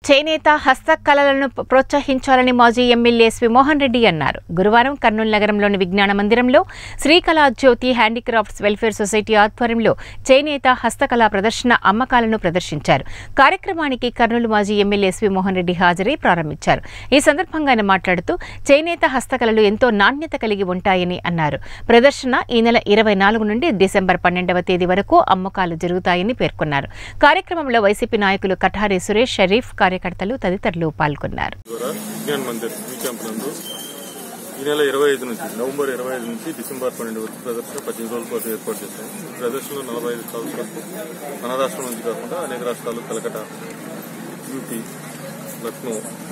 చేనేత హస్తకళలను ప్రోత్సహించాలని మాజీ ఎమ్మెల్యే ఎస్వి మోహన్ రెడ్డి అన్నారు గురువారం కర్నూలు నగరంలోని విజ్ఞాన మందిరంలో Srikala Jyothi handicrafts welfare society ఆధ్వర్యంలో చేనేత హస్తకళా ప్రదర్శన అమ్మకాలను ప్రదర్శించారు కార్యక్రమానికి కర్నూలు మాజీ ఎమ్మెల్యే ఎస్వి మోహన్ రెడ్డి హాజరై ప్రారంభించారు ఈ సందర్భంగా ఆయన మాట్లాడుతూ చేనేత హస్తకళలు ఎంతో నాణ్యత కలిగి ఉంటాయని అన్నారు ప్రదర్శన ఈ నెల ఇరవై నాలుగు నుండి డిసెంబర్ పన్నెండవ తేదీ వరకు అమ్మకాలు జరుగుతాయని పేర్కొన్నారు కార్యక్రమంలో వైసీపీ నాయకులు కఠారి సురేష్ షరీఫ్ కార్యకర్తలు తదితరులు పాల్గొన్నారు ద్వారా విజ్ఞాన్ మందిర్ ఈ క్యాంప్ నందు ఈ నెల ఇరవై ఐదు నుంచి నవంబర్ ఇరవై ఐదు నుంచి డిసెంబర్ పన్నెండు వరకు ప్రదర్శన పద్దెనిమిది రోజుల పాటు ఏర్పాటు చేశాం ఈ ప్రదర్శనలో నలభై ఐదు స్టాల్స్ వరకు మన రాష్ట్రం నుంచి కాకుండా అనేక రాష్ట్రాలు కలకట యూపీ లక్నో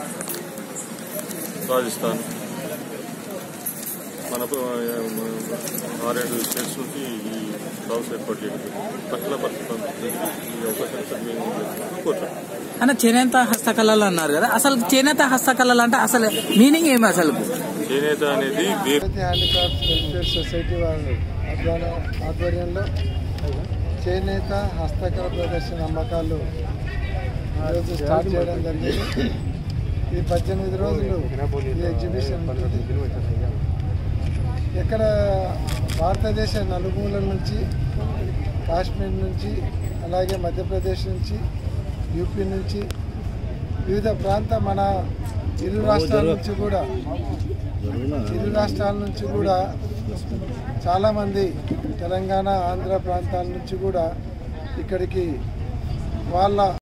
రాజస్థాన్ మన ఆరేడు స్టేట్స్ నుంచి ఈ స్టాల్స్ ఏర్పాటు చేయడం పట్ల పరిస్థితి ఈ అవకాశాన్ని సద్వినియోగం చేసుకుంటూ కోరుతున్నాం అన్న చేనేత హస్తకళలు అన్నారు కదా అసలు చేనేత హస్తకళలు అంటే అసలు మీనింగ్ ఏమి అసలు చేనేత అనేది వేరు భారతీయ హ్యాండిక్రాఫ్ట్స్ వెల్ఫేర్ సొసైటీ వారి ఆధ్వర్యం ఆధ్వర్యంలో చేనేత హస్తకళ ప్రదర్శన అమ్మకాలు ఈరోజు స్టార్ట్ చేయడం జరిగింది ఈ పద్దెనిమిది రోజులు ఈ ఎగ్జిబిషన్ ఉంటుంది ఇక్కడ భారతదేశ నలుమూలల నుంచి కాశ్మీర్ నుంచి అలాగే మధ్యప్రదేశ్ నుంచి యూపీ నుంచి వివిధ ప్రాంత మన ఇరు రాష్ట్రాల నుంచి కూడా ఇరు రాష్ట్రాల నుంచి కూడా చాలామంది తెలంగాణ ఆంధ్ర ప్రాంతాల నుంచి కూడా ఇక్కడికి వాళ్ళ